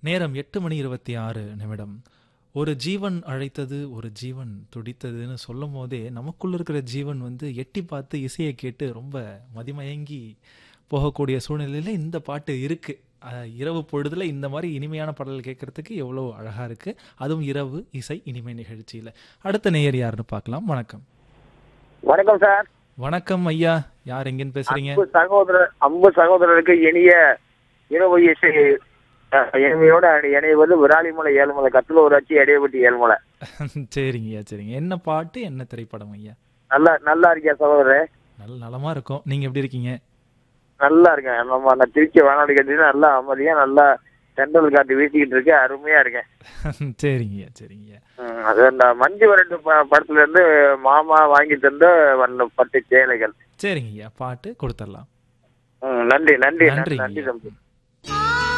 நேரம் எட்டு மணி இருபத்தி ஆறு நிமிடம் ஒரு ஜீவன் அழைத்தது ஒரு ஜீவன் துடித்ததுன்னு சொல்லும் போதே நமக்குள்ள இருக்கிற ஜீவன் வந்து எட்டி பார்த்து இசையை கேட்டு ரொம்ப மதிமயங்கி போகக்கூடிய சூழ்நிலையில் இந்த பாட்டு இருக்கு அஹ், இரவு பொழுதுல இந்த மாதிரி இனிமையான பாடல் கேட்கறதுக்கு எவ்வளோ அழகா இருக்கு அதுவும் இரவு இசை இனிமை நிகழ்ச்சியில அடுத்த நேயர் யாருன்னு பார்க்கலாம் வணக்கம் வணக்கம் சார் வணக்கம் ஐயா யார் எங்கேன்னு பேசுறீங்க அன்பு சகோதரர் அன்பு சகோதரருக்கு இனிய இரவு இசை அஹ், இனிமையோட இணைவது விராலிமலை ஏழுமலை கத்துல ஊராட்சி இடையப்பட்டி ஏழுமலை சரிங்க ஐயா சரிங்க என்ன பாட்டு என்ன திரைப்படம் ஐயா நல்லா நல்லா இருக்கியா சகோதரர் நல்ல நலமா இருக்கும் நீங்க எப்படி இருக்கீங்க நல்லா இருக்கேன் நம்ம அந்த திருச்சி வானொலி கட்டினா நல்லா அமைதியா நல்லா தென்றல் காட்டு வீசிக்கிட்டு இருக்கு அருமையா இருக்கேன் சரிங்கய்யா சரிங்கய்யா ம், அது அந்த மஞ்சு வரட்டு ப- படத்துல இருந்து மாமா வாங்கி தந்த வண்ண பட்டு சேலைகள் சரிங்கய்யா பாட்டு கொடுத்துடலாம் ம், நன்றி நன்றி நன்றி நன்றி தம்பி